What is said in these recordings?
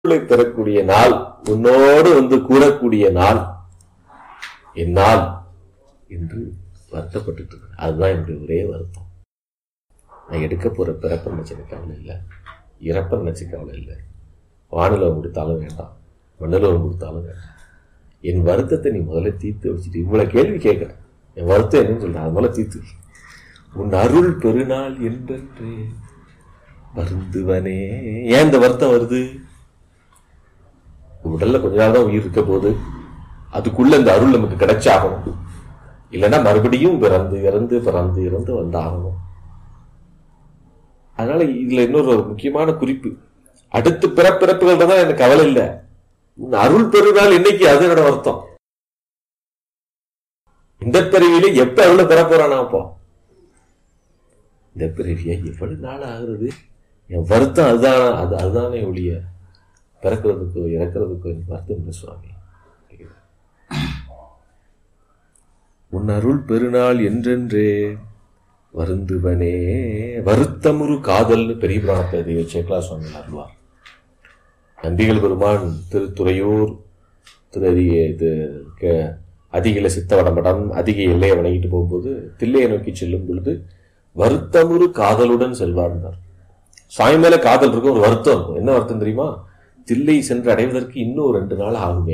அருளை பெறக்கூடிய நாள் உன்னோடு வந்து கூறக்கூடிய நாள் என்னால் என்று வருத்தப்பட்டு இருக்கேன் அதுதான் என்னுடைய ஒரே வருத்தம் நான் எடுக்க போற பிறப்ப நினைச்சது கவலை இல்லை இறப்ப நினைச்ச கவலை இல்லை வானிலவம் கொடுத்தாலும் வேண்டாம் மண்ணிலவம் கொடுத்தாலும் வேண்டாம் என் வருத்தத்தை நீ முதல்ல தீர்த்து வச்சுட்டு இவ்வளவு கேள்வி கேட்கிறேன் என் வருத்தம் என்னன்னு சொல்றேன் அது முதல்ல தீர்த்து வை. உன் அருள் பெருநாள் என்றென்றே வருந்துவனே ஏன் இந்த வருத்தம் வருது உடல்ல கொஞ்ச நாள் தான் உயிர் இருக்க போகுது அதுக்குள்ள இந்த அருள் நமக்கு கிடைச்சாகணும் இல்லைன்னா மறுபடியும் பிறந்து இறந்து பிறந்து இறந்து வந்தாகணும் அதனால இதுல இன்னொரு ஒரு முக்கியமான குறிப்பு அடுத்து பிறப்பிறப்புகள் தான் எனக்கு கவலை இல்லை உன் அருள் பெருநாள் இன்னைக்கு அது என்னோட வருத்தம் இந்த பிறவியில எப்ப அருளை பெற போறானா அப்போ இந்த பிறவியா எவ்வளவு நாள் ஆகுறது என் வருத்தம் அதுதான் அது அதுதானே ஒழிய பிறக்கிறதுக்கோ இறக்கிறதுக்கோ எனக்கு வருத்தம் இல்லை சுவாமி உன் அருள் பெருநாள் என்றென்றே வருந்துவனே வருத்தமுறு காதல்னு பெரிய புராணத்தை தெய்வ சேக்கலா சுவாமி அருள்வார் நம்பிகள் பெருமான் திருத்துறையூர் திரு அதிக இது க- அதிகில சித்தவடமடம் அதிக எல்லையை வணங்கிட்டு போகும்போது தில்லையை நோக்கி செல்லும் பொழுது வருத்தமுறு காதலுடன் செல்வார்ந்தார் சாமி மேல காதல் இருக்கும் ஒரு வருத்தம் இருக்கும் என்ன வருத்தம் தெரியுமா தில்லை சென்று அடைவதற்கு இன்னும் ரெண்டு நாள் ஆகுமே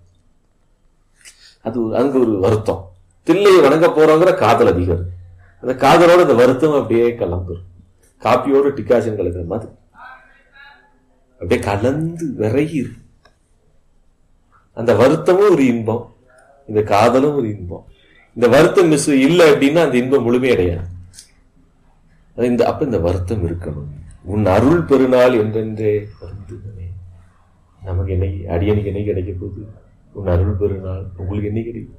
அது ஒரு- அங்க ஒரு வருத்தம் தில்லையை வணங்க போறோங்கிற காதல் அதிகம் இருக்கு. அந்த காதலோட அந்த வருத்தம் அப்படியே கலந்துரும் காப்பியோட டிகாஷன் கலக்கிற மாதிரி அப்படியே கலந்து விறகி இருக்கு. அந்த வருத்தமும் ஒரு இன்பம் இந்த காதலும் ஒரு இன்பம் இந்த வருத்தம் மிஸ் இல்லை அப்படின்னா அந்த இன்பம் முழுமையடையாது அது இந்த அப்ப இந்த வருத்தம் இருக்கணும் உன் அருள் பெருநாள் என்றென்றே வருந்துவனே நமக்கு என்னைக்கு அடியனுக்கு என்னைக்கு கிடைக்க போகுது உன் அருள் பெருநாள் உங்களுக்கு என்னைக்கு கிடைக்கும்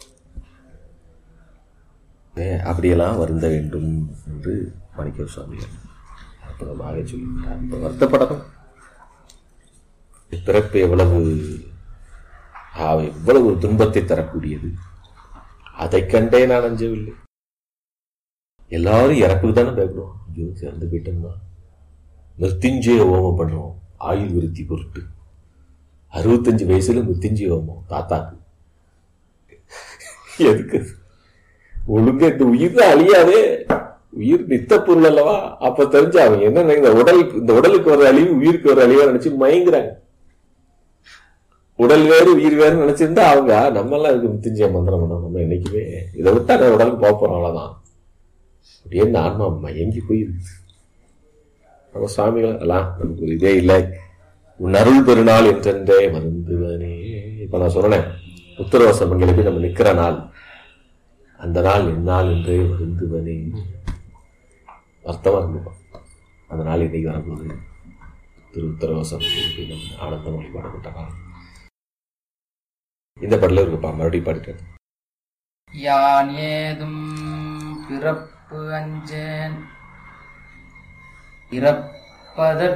ஏ, அப்படியெல்லாம் வருந்த வேண்டும் என்று மணிக்க சுவாமிகள் அற்புதமாக சொல்லிவிட்டார் இப்ப வருத்தப்படணும் பிறப்பு எவ்வளவு ஆ, எவ்வளவு ஒரு துன்பத்தை தரக்கூடியது அதைக் கண்டே நான் அஞ்சவில்லை எல்லாரும் இறப்புக்கு தானே பயப்படுவோம் ஐயோ சேர்ந்து போயிட்டோம்னா மிருத்யுஞ்சய ஹோமம் பண்ணுவோம் ஆயுள் விருத்தி பொருட்டு அறுபத்தஞ்சு வயசுல மிருத்யுஞ்சய ஹோமம் தாத்தாக்கு எதுக்கு ஒழுங்கா இந்த உயிர் தான் அழியாதே உயிர் நித்த பொருள் அல்லவா அப்ப தெரிஞ்சு அவங்க என்ன நினைக்கிற உடல் இந்த உடலுக்கு ஒரு அழிவு உயிருக்கு ஒரு அழிவா நினைச்சு மயங்குறாங்க உடல் வேறு உயிர் வேறு நினைச்சிருந்தா அவங்க நம்ம எல்லாம் இதுக்கு மிருத்யுஞ்சய மந்திரம் பண்ணோம் நம்ம என்னைக்குமே இதை விட்டா நான் உடலுக்கு போக போறோம் அவ்வளவுதான் அப்படியே இந்த ஆன்மா மயங்கி போயிருக்கு நம்ம சுவாமிகள் எல்லாம் நமக்கு ஒரு இதே இல்லை உன் அருள் பெருநாள் என்றென்றே வருந்துவனே இப்ப நான் சொன்னேன் உத்தரவாச மங்களுக்கு நம்ம நிக்கிற நாள் அந்த நாள் எந்நாள் என்றே வருந்துவனே வருத்தமா இருந்துப்போம் அந்த நாள் இன்னைக்கு வரும்போது திரு உத்தரவாசம் நம்ம ஆனந்தம் வழிபாடு நாள் இந்த பாடல இருக்குப்பா மறுபடியும் பாடிட்டேன் யான் ஏதும் பிறப்பு அஞ்சேன் இறப்பதற்